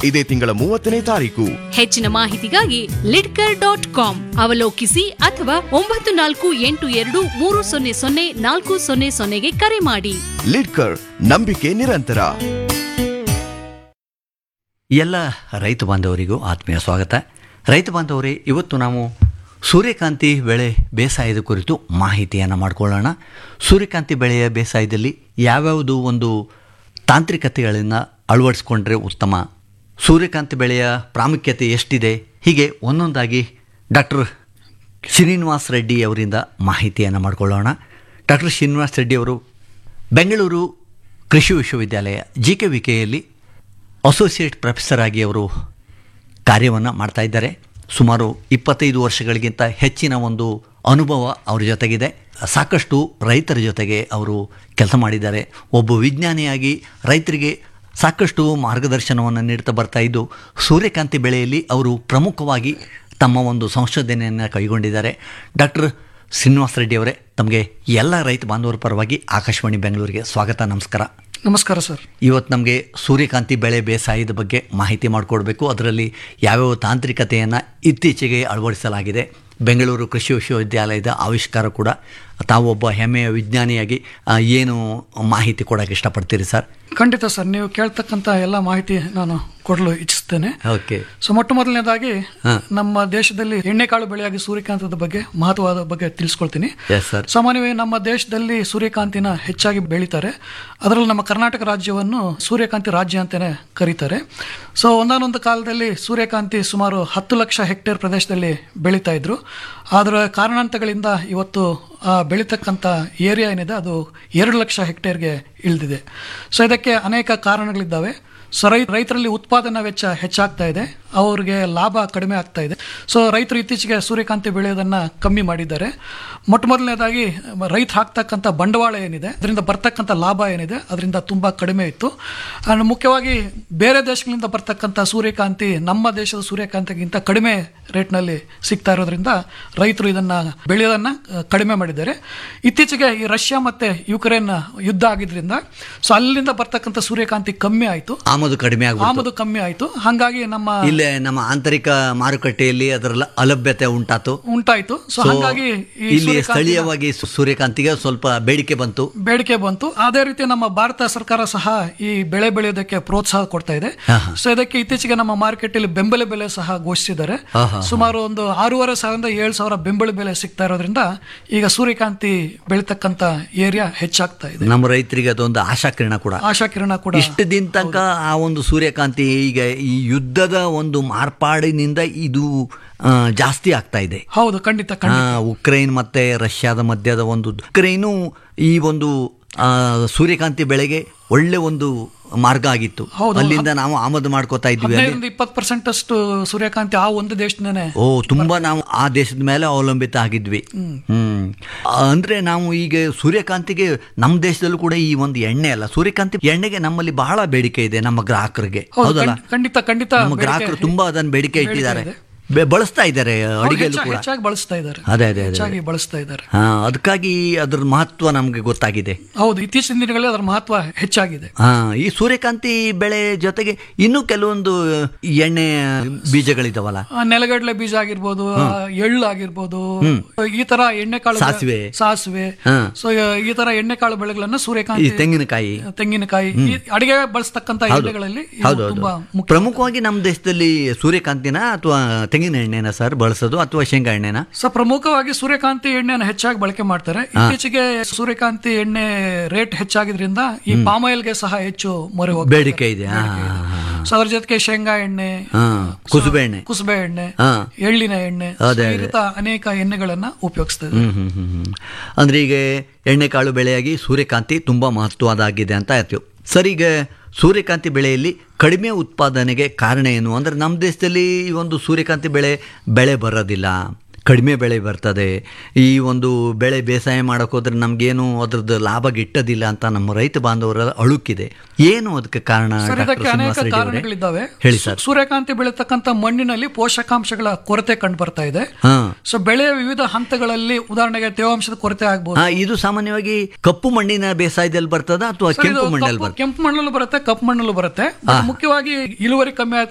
ಇದೇ ತಿಂಗಳ ಮೂವತ್ತನೇ ತಾರೀಕು ಹೆಚ್ಚಿನ ಮಾಹಿತಿಗಾಗಿ ಲಿಡ್ಕರ್ ಡಾಟ್ ಕಾಮ್ ಅವಲೋಕಿಸಿ ಅಥವಾ ಒಂಬತ್ತು ನಾಲ್ಕು ಎಂಟು ಎರಡು ಮೂರು ಸೊನ್ನೆ ಸೊನ್ನೆ ನಾಲ್ಕು ಸೊನ್ನೆ ಸೊನ್ನೆಗೆ ಕರೆ ಮಾಡಿ ಲಿಡ್ಕರ್ ನಂಬಿಕೆ ನಿರಂತರ ಎಲ್ಲ ರೈತ ಬಾಂಧವರಿಗೂ ಆತ್ಮೀಯ ಸ್ವಾಗತ ರೈತ ಬಾಂಧವರೇ ಇವತ್ತು ನಾವು ಸೂರ್ಯಕಾಂತಿ ಬೆಳೆ ಬೇಸಾಯದ ಕುರಿತು ಮಾಹಿತಿಯನ್ನು ಮಾಡಿಕೊಳ್ಳೋಣ ಸೂರ್ಯಕಾಂತಿ ಬೆಳೆಯ ಬೇಸಾಯದಲ್ಲಿ ಯಾವ್ಯಾವುದು ಒಂದು ತಾಂತ್ರಿಕತೆಗಳನ್ನು ಅಳವಡಿಸ್ಕೊಂಡ್ರೆ ಉತ್ತಮ ಸೂರ್ಯಕಾಂತಿ ಬೆಳೆಯ ಪ್ರಾಮುಖ್ಯತೆ ಎಷ್ಟಿದೆ ಹೀಗೆ ಒಂದೊಂದಾಗಿ ಡಾಕ್ಟರ್ ಶ್ರೀನಿವಾಸ್ ರೆಡ್ಡಿ ಅವರಿಂದ ಮಾಹಿತಿಯನ್ನು ಮಾಡಿಕೊಳ್ಳೋಣ ಡಾಕ್ಟರ್ ಶ್ರೀನಿವಾಸ್ ರೆಡ್ಡಿ ಅವರು ಬೆಂಗಳೂರು ಕೃಷಿ ವಿಶ್ವವಿದ್ಯಾಲಯ ಜಿ ಕೆ ವಿ ಕೆಯಲ್ಲಿ ಅಸೋಸಿಯೇಟ್ ಪ್ರೊಫೆಸರ್ ಆಗಿ ಅವರು ಕಾರ್ಯವನ್ನು ಮಾಡ್ತಾ ಇದ್ದಾರೆ ಸುಮಾರು ಇಪ್ಪತ್ತೈದು ವರ್ಷಗಳಿಗಿಂತ ಹೆಚ್ಚಿನ ಒಂದು ಅನುಭವ ಅವ್ರ ಜೊತೆಗಿದೆ ಸಾಕಷ್ಟು ರೈತರ ಜೊತೆಗೆ ಅವರು ಕೆಲಸ ಮಾಡಿದ್ದಾರೆ ಒಬ್ಬ ವಿಜ್ಞಾನಿಯಾಗಿ ರೈತರಿಗೆ ಸಾಕಷ್ಟು ಮಾರ್ಗದರ್ಶನವನ್ನು ನೀಡ್ತಾ ಬರ್ತಾ ಇದ್ದು ಸೂರ್ಯಕಾಂತಿ ಬೆಳೆಯಲ್ಲಿ ಅವರು ಪ್ರಮುಖವಾಗಿ ತಮ್ಮ ಒಂದು ಸಂಶೋಧನೆಯನ್ನು ಕೈಗೊಂಡಿದ್ದಾರೆ ಡಾಕ್ಟರ್ ಶ್ರೀನಿವಾಸ ರೆಡ್ಡಿ ಅವರೇ ತಮಗೆ ಎಲ್ಲ ರೈತ ಬಾಂಧವರ ಪರವಾಗಿ ಆಕಾಶವಾಣಿ ಬೆಂಗಳೂರಿಗೆ ಸ್ವಾಗತ ನಮಸ್ಕಾರ ನಮಸ್ಕಾರ ಸರ್ ಇವತ್ತು ನಮಗೆ ಸೂರ್ಯಕಾಂತಿ ಬೆಳೆ ಬೇಸಾಯದ ಬಗ್ಗೆ ಮಾಹಿತಿ ಮಾಡಿಕೊಡ್ಬೇಕು ಅದರಲ್ಲಿ ಯಾವ್ಯಾವ ತಾಂತ್ರಿಕತೆಯನ್ನು ಇತ್ತೀಚೆಗೆ ಅಳವಡಿಸಲಾಗಿದೆ ಬೆಂಗಳೂರು ಕೃಷಿ ವಿಶ್ವವಿದ್ಯಾಲಯದ ಆವಿಷ್ಕಾರ ಕೂಡ ತಾವು ಒಬ್ಬ ಹೆಮ್ಮೆಯ ವಿಜ್ಞಾನಿಯಾಗಿ ಆ, ಏನು ಮಾಹಿತಿ ಕೊಡೋಕ್ಕೆ ಇಷ್ಟಪಡ್ತೀರಿ ಸರ್ ಖಂಡಿತ ಸರ್ ನೀವು ಕೇಳ್ತಕ್ಕಂಥ ಎಲ್ಲ ಮಾಹಿತಿ ನಾನು ಕೊಡಲು ಇಚ್ಛಿಸ್ತೇನೆ ಓಕೆ ಸೊ ಮೊಟ್ಟ ಮೊದಲನೇದಾಗಿ ಹಾ. ನಮ್ಮ ದೇಶದಲ್ಲಿ ಎಣ್ಣೆಕಾಳು ಬೆಳೆಯಾಗಿ ಸೂರ್ಯಕಾಂತದ ಬಗ್ಗೆ ಮಹತ್ವದ ಬಗ್ಗೆ ತಿಳಿಸ್ಕೊಳ್ತೀನಿ ಎಸ್ ಸರ್ ಸಾಮಾನ್ಯವಾಗಿ ನಮ್ಮ ದೇಶದಲ್ಲಿ ಸೂರ್ಯಕಾಂತಿನ ಹೆಚ್ಚಾಗಿ ಬೆಳೀತಾರೆ ಅದರಲ್ಲಿ ನಮ್ಮ ಕರ್ನಾಟಕ ರಾಜ್ಯವನ್ನು ಸೂರ್ಯಕಾಂತಿ ರಾಜ್ಯ ಅಂತಾನೆ ಕರೀತಾರೆ ಸೊ ಒಂದಾನೊಂದು ಕಾಲದಲ್ಲಿ ಸೂರ್ಯಕಾಂತಿ ಸುಮಾರು ಹತ್ತು ಲಕ್ಷ ಹೆಕ್ಟೇರ್ ಪ್ರದೇಶದಲ್ಲಿ ಬೆಳೀತಾ ಇದ್ರು ಅದರ ಕಾರಣಾಂತಗಳಿಂದ ಇವತ್ತು ಆ ಬೆಳೀತಕ್ಕಂಥ ಏರಿಯಾ ಏನಿದೆ ಅದು ಎರಡು ಲಕ್ಷ ಹೆಕ್ಟೇರ್ಗೆ ಇಳಿದಿದೆ ಸೊ ಇದಕ್ಕೆ ಅನೇಕ ಕಾರಣಗಳಿದ್ದಾವೆ ಸೊ ರೈ ರೈತರಲ್ಲಿ ಉತ್ಪಾದನಾ ವೆಚ್ಚ ಹೆಚ್ಚಾಗ್ತಾ ಇದೆ ಅವ್ರಿಗೆ ಲಾಭ ಕಡಿಮೆ ಆಗ್ತಾ ಇದೆ ಸೊ ರೈತರು ಇತ್ತೀಚೆಗೆ ಸೂರ್ಯಕಾಂತಿ ಬೆಳೆಯೋದನ್ನು ಕಮ್ಮಿ ಮಾಡಿದ್ದಾರೆ ಮೊಟ್ಟ ಮೊದಲನೇದಾಗಿ ರೈತ ಹಾಕ್ತಕ್ಕಂಥ ಬಂಡವಾಳ ಏನಿದೆ ಅದರಿಂದ ಬರ್ತಕ್ಕಂಥ ಲಾಭ ಏನಿದೆ ಅದರಿಂದ ತುಂಬ ಕಡಿಮೆ ಇತ್ತು ಆ್ಯಂಡ್ ಮುಖ್ಯವಾಗಿ ಬೇರೆ ದೇಶಗಳಿಂದ ಬರ್ತಕ್ಕಂಥ ಸೂರ್ಯಕಾಂತಿ ನಮ್ಮ ದೇಶದ ಸೂರ್ಯಕಾಂತಿಗಿಂತ ಕಡಿಮೆ ರೇಟ್ನಲ್ಲಿ ಸಿಗ್ತಾ ಇರೋದ್ರಿಂದ ರೈತರು ಇದನ್ನು ಬೆಳೆಯೋದನ್ನು ಕಡಿಮೆ ಮಾಡಿದ್ದಾರೆ ಇತ್ತೀಚೆಗೆ ಈ ರಷ್ಯಾ ಮತ್ತು ಯುಕ್ರೇನ್ ಯುದ್ಧ ಆಗಿದ್ರಿಂದ ಸೊ ಅಲ್ಲಿಂದ ಬರ್ತಕ್ಕಂಥ ಸೂರ್ಯಕಾಂತಿ ಕಮ್ಮಿ ಆಯಿತು ಆಮದು ಕಡಿಮೆ ಆಗ್ಬೋದು ಆಮದು ಕಮ್ಮಿ ಆಯಿತು ಹಾಗಾಗಿ ನಮ್ಮ ಇಲ್ಲೇ ನಮ್ಮ ಆಂತರಿಕ ಮಾರುಕಟ್ಟೆಯಲ್ಲಿ ಅದರ ಅಲಭ್ಯತೆ ಉಂಟಾತು ಉಂಟಾಯಿತು ಸೊ ಸೊ ಹಾಗಾಗಿ ಈ ಇಲ್ಲಿ ಸೂರ್ಯಕಾಂತಿನ ಸ್ಥಳೀಯವಾಗಿ ಸು- ಸೂರ್ಯಕಾಂತಿಗೆ ಸ್ವಲ್ಪ ಬೇಡಿಕೆ ಬಂತು ಬೇಡಿಕೆ ಬಂತು ಅದೇ ರೀತಿ ನಮ್ಮ ಭಾರತ ಸರ್ಕಾರ ಸಹ ಈ ಬೆಳೆ ಬೆಳೆಯೋದಕ್ಕೆ ಪ್ರೋತ್ಸಾಹ ಕೊಡ್ತಾ ಇದೆ ಸೊ ಇದಕ್ಕೆ ಇತ್ತೀಚೆಗೆ ನಮ್ಮ ಮಾರ್ಕೆಟ್ ಅಲ್ಲಿ ಬೆಂಬಲ ಬೆಲೆ ಸಹ ಘೋಷಿಸಿದ್ದಾರೆ ಸುಮಾರು ಒಂದು ಆರೂವರೆ ಸಾವಿರದಿಂದ ಏಳು ಸಾವಿರ ಬೆಂಬಲ ಬೆಲೆ ಸಿಗ್ತಾ ಇರೋದ್ರಿಂದ ಈಗ ಸೂರ್ಯಕಾಂತಿ ಬೆಳೀತಕ್ಕಂತ ಏರಿಯಾ ಹೆಚ್ಚಾಗ್ತಾ ಇದೆ ನಮ್ಮ ರೈತರಿಗೆ ಅದೊಂದು ಆಶಾಕಿರಣ ಕೂಡ ಆಶಾ ಕಿರಣ ಕೂಡ ಇಷ್ಟು ದಿನ ತನಕ ಆ ಒಂದು ಸೂರ್ಯಕಾಂತಿ ಈಗ ಈ ಯುದ್ಧದ ಒಂದು ಮಾರ್ಪಾಡಿನಿಂದ ಇದು ಆ, ಜಾಸ್ತಿ ಆಗ್ತಾ ಇದೆ ಹೌದು ಖಂಡಿತ ಖಂಡಿತ ಆ, ಉಕ್ರೇನ್ ಮತ್ತೆ ರಷ್ಯಾದ ಮಧ್ಯದ ಒಂದು ಉಕ್ರೇನು ಈ ಒಂದು ಆ, ಸೂರ್ಯಕಾಂತಿ ಬೆಳೆಗೆ ಒಳ್ಳೆ ಒಂದು ಮಾರ್ಗ ಆಗಿತ್ತು ಹೌದು. ಅಲ್ಲಿಂದ ನಾವು ಆಮದು ಮಾಡ್ಕೋತಾ ಇದ್ವಿ ಅಲ್ಲಿ ಹದಿನೈದರಿಂದ ಇಪ್ಪತ್ತು ಪರ್ಸೆಂಟ್ ಅಷ್ಟು ಸೂರ್ಯಕಾಂತಿ ಆ ಒಂದು ದೇಶದಿಂದನೇ ಓ ತುಂಬಾ ನಾವು ಆ ದೇಶದ ಮೇಲೆ ಅವಲಂಬಿತ ಆಗಿದ್ವಿ ಹ್ಮ್ ಅಂದ್ರೆ ನಾವು ಈಗ ಸೂರ್ಯಕಾಂತಿಗೆ ನಮ್ಮ ದೇಶದಲ್ಲೂ ಕೂಡ ಈ ಒಂದು ಎಣ್ಣೆ ಅಲ್ಲ ಸೂರ್ಯಕಾಂತಿ ಎಣ್ಣೆಗೆ ನಮ್ಮಲ್ಲಿ ಬಹಳ ಬೇಡಿಕೆ ಇದೆ ನಮ್ಮ ಗ್ರಾಹಕರಿಗೆ ಹೌದು ಹೌದಲ್ಲ ಖಂಡ್- ಖಂಡಿತ ಖಂಡಿತ ನಮ್ಮ ಬೇಡಿಕೆ ಗ್ರಾಹಕರು ತುಂಬಾ ಅದನ್ನ ಬೇಡಿಕೆ ಬೇಡಿಕೆ ಇಟ್ಟಿದ್ದಾರೆ ಇದೆ. ಬೆ- ಬಳಸ್ತಾ ಇದ್ದಾರೆ ಹೌದು, ಅಡಿಗೆಯಲ್ಲೂ ಹೆಚ್ಚಾ- ಕೂಡ ಹೆಚ್ಚಾಗಿ ಬಳಸ್ತಾ ಇದ್ದಾರೆ ಅದೇ ಅದೇ ಅದೇ ಹೆಚ್ಚಾಗಿ ಬಳಸ್ತಾ ಇದ್ದಾರೆ ಹಾ ಅದಕ್ಕಾಗಿ ಅದ್ರ ಮಹತ್ವ ನಮ್ಗೆ ಗೊತ್ತಾಗಿದೆ ಹೌದು ಇತ್ತೀಚಿನ ದಿನಗಳಲ್ಲಿ ಅದರ ಮಹತ್ವ ಹೆಚ್ಚಾಗಿದೆ ಹಾ ಈ ಸೂರ್ಯಕಾಂತಿ ಬೆಳೆ ಜೊತೆಗೆ ಇನ್ನೂ ಕೆಲವೊಂದು ಎಣ್ಣೆ ಬೀಜಗಳಿದಾವಲ್ಲ ಆ, ನೆಲಗಡಲೆ ಬೀಜ ಆಗಿರ್ಬೋದು ಆ, ಎಳ್ಳು ಆಗಿರ್ಬೋದು ಈ ತರ ಎಣ್ಣೆಕಾಳು ಬೆಳೆ- ಸಾಸಿವೆ. ಸಾಸಿವೆ ಹಾ. ಸೊ ಈ ತರ ಎಣ್ಣೆಕಾಳು ಬೆಳೆಗಳನ್ನ ಈ ಸೂರ್ಯಕಾಂತಿ ತೆಂಗಿನಕಾಯಿ ತೆಂಗಿನಕಾಯಿ ಈ ಅಡಿಗೆ ಬಳಸ್ತಕ್ಕಂತ ಎಣ್ಣೆಗಳಲ್ಲಿ ಇವು ಹೌದು ತುಂಬಾ ಹೌದು ಮುಖ್ಯ ಪ್ರಮುಖವಾಗಿ ನಮ್ಮ ದೇಶದಲ್ಲಿ ಸೂರ್ಯಕಾಂತಿನ ಅಥವಾ ತೆಂಗಿನ ಎಣ್ಣೆನ ಸರ್ ಬಳಸೋದು ಅಥವಾ ಶೇಂಗಾ ಎಣ್ಣೆನ ಸೊ ಪ್ರಮುಖವಾಗಿ ಸೂರ್ಯಕಾಂತಿ ಎಣ್ಣೆಯನ್ನು ಹೆಚ್ಚಾಗಿ ಬಳಕೆ ಮಾಡ್ತಾರೆ ಇತ್ತೀಚೆಗೆ ಸೂರ್ಯಕಾಂತಿ ಎಣ್ಣೆ ರೇಟ್ ಹೆಚ್ಚಾಗಿದ್ರಿಂದ ಈ ಪಾಮ್ ಆಯಿಲ್ಗೆ ಸಹ ಹೆಚ್ಚು ಮೊರೆ ಹೋಗ್ತಾ ಇದೆ. ಬೇಡಿಕೆ ಇದೆ ಹಾ, ಹಾ, ಹಾ, ಹಾ. ಸೊ ಅದ್ರ ಜೊತೆಗೆ ಶೇಂಗಾ ಎಣ್ಣೆ ಹಾ ಕುಸುಬೆ ಎಣ್ಣೆ ಕುಸುಬೆ ಎಣ್ಣೆ ಹಾ. ಎಳ್ಳಿನ ಎಣ್ಣೆ ಅದೇ, ಸೊ ಈ ರೀತಿ ಅನೇಕ ಎಣ್ಣೆಗಳನ್ನ ಉಪಯೋಗಿಸ್ತಾ ಇದೆ ಹ್ಮ್ ಹ್ಮ್ ಹ್ಮ್ ಹ್ಮ್. ಅಂದ್ರೆ ಈಗ ಎಣ್ಣೆಕಾಳು ಬೆಳೆಯಾಗಿ ಸೂರ್ಯಕಾಂತಿ ತುಂಬಾ ಮಹತ್ವದಾಗಿದೆ ಅಂತ ಆಯ್ತು ಸರ್ ಈಗ ಸೂರ್ಯಕಾಂತಿ ಬೆಳೆಯಲ್ಲಿ ಕಡಿಮೆ ಉತ್ಪಾದನೆಗೆ ಕಾರಣ ಏನು ಅಂದ್ರೆ ನಮ್ಮ ದೇಶದಲ್ಲಿ ಈ ಒಂದು ಸೂರ್ಯಕಾಂತಿ ಬೆಳೆ ಬೆಳೆ ಬರೋದಿಲ್ಲ ಕಡಿಮೆ ಬೆಳೆ ಬರ್ತದೆ ಈ ಒಂದು ಬೆಳೆ ಬೇಸಾಯ ಮಾಡೋಕೆ ಹೋದ್ರೆ ನಮಗೇನು ಅದ್ರದ್ದು ಲಾಭ ಗಿಟ್ಟದಿಲ್ಲ ಅಂತ ನಮ್ಮ ರೈತ ಬಾಂಧವರ ಅಳುಕಿದೆ ಏನು ಅದಕ್ಕೆ ಕಾರಣ ಸರ್ ಡಾಕ್ಟರ್ ಇದಕ್ಕೆ ಅನೇಕ ಶ್ರೀನಿವಾಸ ರೆಡ್ಡಿ ಅವರೇ? ಕಾರಣಗಳಿದ್ದಾವೆ ಹೇಳಿ ಸರ್ ಸು- ಸೂರ್ಯಕಾಂತಿ ಬೆಳೀತಕ್ಕಂಥ ಮಣ್ಣಿನಲ್ಲಿ ಪೋಷಕಾಂಶಗಳ ಕೊರತೆ ಕಂಡು ಬರ್ತಾ ಇದೆ ಹಾ ಸೊ ಬೆಳೆಯ ವಿವಿಧ ಹಂತಗಳಲ್ಲಿ ಉದಾಹರಣೆಗೆ ತೇವಾಂಶದ ಕೊರತೆ ಆಗ್ಬೋದು ಹಾ, ಇದು ಸಾಮಾನ್ಯವಾಗಿ ಕಪ್ಪು ಮಣ್ಣಿನ ಬೇಸಾಯದಲ್ಲಿ ಬರ್ತದ ಅಥವಾ ಸರ್, ಇದು ಕೆಂಪು ಮಣ್ಣಲ್ಲಿ ಕಪ್ಪು- ಬರ್ತದ ಕೆಂಪು ಮಣ್ಣಲ್ಲೂ ಬರುತ್ತೆ ಕಪ್ಪು ಮಣ್ಣಲ್ಲೂ ಬರುತ್ತೆ ಬಟ್ ಮುಖ್ಯವಾಗಿ ಇಳುವರಿ ಕಮ್ಮಿ